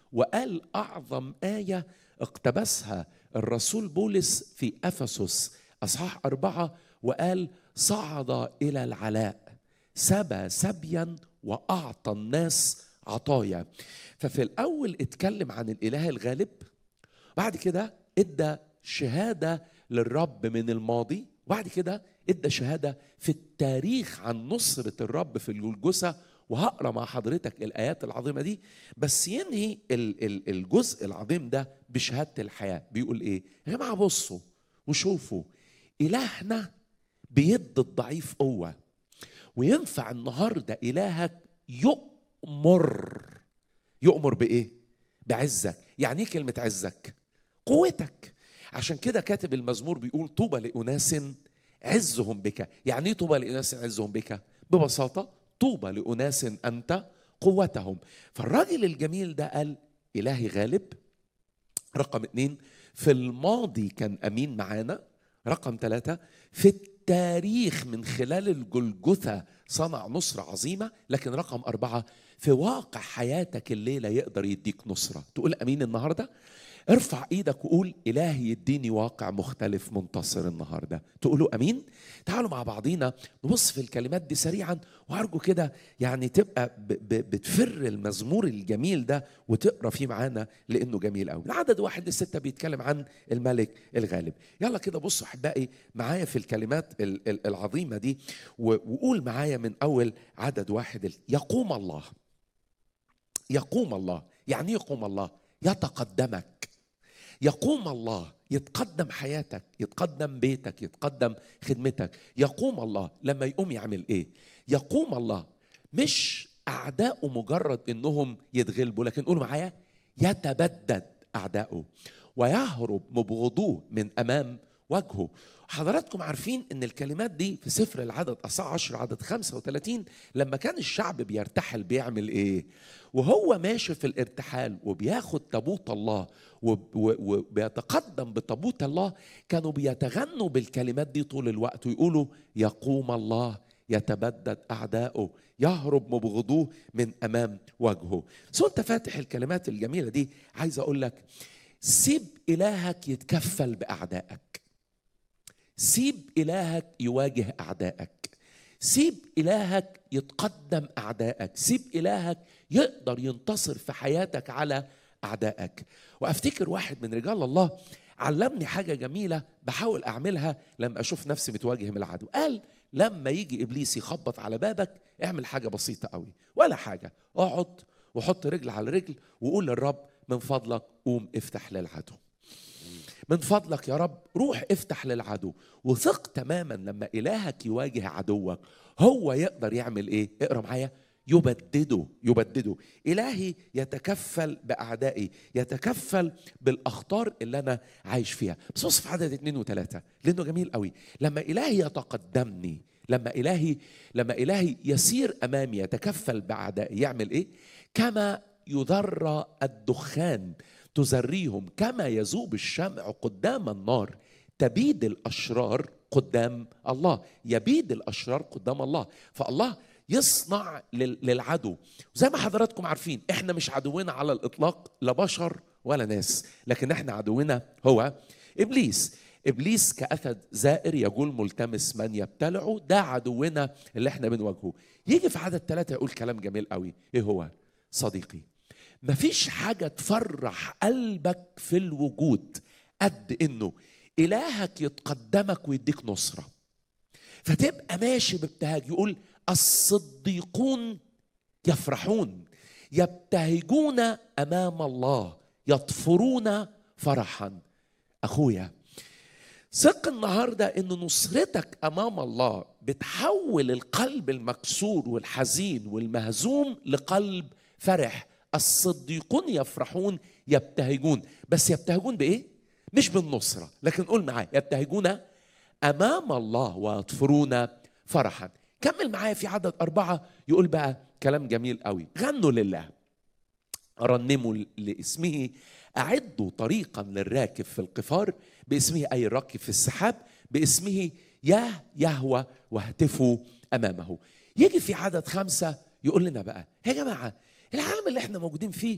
وقال اعظم ايه اقتبسها الرسول بولس في افسس اصحاح اربعه وقال صعد الى العلاء سبى سبيا واعطى الناس عطايا ففي الاول اتكلم عن الاله الغالب بعد كده ادى شهاده للرب من الماضي وبعد كده ادى شهاده في التاريخ عن نصره الرب في الجلجسه وهقرا مع حضرتك الايات العظيمه دي بس ينهي ال- ال- الجزء العظيم ده بشهاده الحياه بيقول ايه يا جماعه بصوا وشوفوا الهنا بيد الضعيف قوه وينفع النهارده الهك يؤمر يؤمر بايه بعزك يعني ايه كلمه عزك قوتك عشان كده كاتب المزمور بيقول طوبى لاناس عزهم بك يعني ايه طوبى لاناس عزهم بك ببساطه طوبى لاناس انت قوتهم فالراجل الجميل ده قال الهي غالب رقم اتنين في الماضي كان امين معانا رقم ثلاثة في التاريخ من خلال الجلجثة صنع نصرة عظيمة لكن رقم أربعة في واقع حياتك الليلة يقدر يديك نصرة تقول أمين النهاردة ارفع ايدك وقول إلهي يديني واقع مختلف منتصر النهاردة تقولوا أمين تعالوا مع بعضينا نبص في الكلمات دي سريعا وأرجو كده يعني تبقى ب- ب- بتفر المزمور الجميل ده وتقرا فيه معانا لأنه جميل قوي العدد واحد لستة بيتكلم عن الملك الغالب يلا كده بصوا أحبائي معايا في الكلمات ال- ال- العظيمة دي و- وقول معايا من أول عدد واحد يقوم الله يقوم الله يعني إيه يقوم الله يتقدمك يقوم الله يتقدم حياتك يتقدم بيتك يتقدم خدمتك يقوم الله لما يقوم يعمل ايه يقوم الله مش اعداؤه مجرد انهم يتغلبوا لكن قولوا معايا يتبدد اعداؤه ويهرب مبغضوه من امام وجهه حضراتكم عارفين ان الكلمات دي في سفر العدد اصحاح 10 عدد 35 لما كان الشعب بيرتحل بيعمل ايه وهو ماشي في الارتحال وبياخد تابوت الله وب- و- وبيتقدم بتابوت الله كانوا بيتغنوا بالكلمات دي طول الوقت ويقولوا يقوم الله يتبدد اعداؤه يهرب مبغضوه من امام وجهه سو انت فاتح الكلمات الجميله دي عايز اقول لك سيب الهك يتكفل باعدائك سيب إلهك يواجه أعدائك سيب إلهك يتقدم أعدائك سيب إلهك يقدر ينتصر في حياتك على أعدائك وأفتكر واحد من رجال الله علمني حاجة جميلة بحاول أعملها لما أشوف نفسي متواجه من العدو قال لما يجي إبليس يخبط على بابك اعمل حاجة بسيطة قوي ولا حاجة اقعد وحط رجل على رجل وقول للرب من فضلك قوم افتح للعدو من فضلك يا رب روح افتح للعدو وثق تماما لما الهك يواجه عدوك هو يقدر يعمل ايه اقرا معايا يبدده يبدده الهي يتكفل باعدائي يتكفل بالاخطار اللي انا عايش فيها بس بص في عدد اثنين وثلاثه لانه جميل قوي لما الهي يتقدمني لما الهي لما الهي يسير امامي يتكفل باعدائي يعمل ايه كما يذرى الدخان تزريهم كما يذوب الشمع قدام النار تبيد الاشرار قدام الله يبيد الاشرار قدام الله فالله يصنع لل- للعدو زي ما حضراتكم عارفين احنا مش عدونا على الاطلاق لا بشر ولا ناس لكن احنا عدونا هو ابليس ابليس كاسد زائر يقول ملتمس من يبتلعه ده عدونا اللي احنا بنواجهه يجي في عدد ثلاثة يقول كلام جميل قوي ايه هو صديقي مفيش حاجة تفرح قلبك في الوجود قد انه الهك يتقدمك ويديك نصرة فتبقى ماشي بابتهاج يقول الصديقون يفرحون يبتهجون امام الله يطفرون فرحا اخويا ثق النهارده ان نصرتك امام الله بتحول القلب المكسور والحزين والمهزوم لقلب فرح الصديقون يفرحون يبتهجون بس يبتهجون بايه مش بالنصره لكن قول معايا يبتهجون امام الله ويطفرون فرحا كمل معايا في عدد أربعة يقول بقى كلام جميل قوي غنوا لله رنموا لاسمه أعدوا طريقا للراكب في القفار باسمه أي الراكب في السحاب باسمه يا يهوى واهتفوا أمامه يجي في عدد خمسة يقول لنا بقى يا جماعة العالم اللي احنا موجودين فيه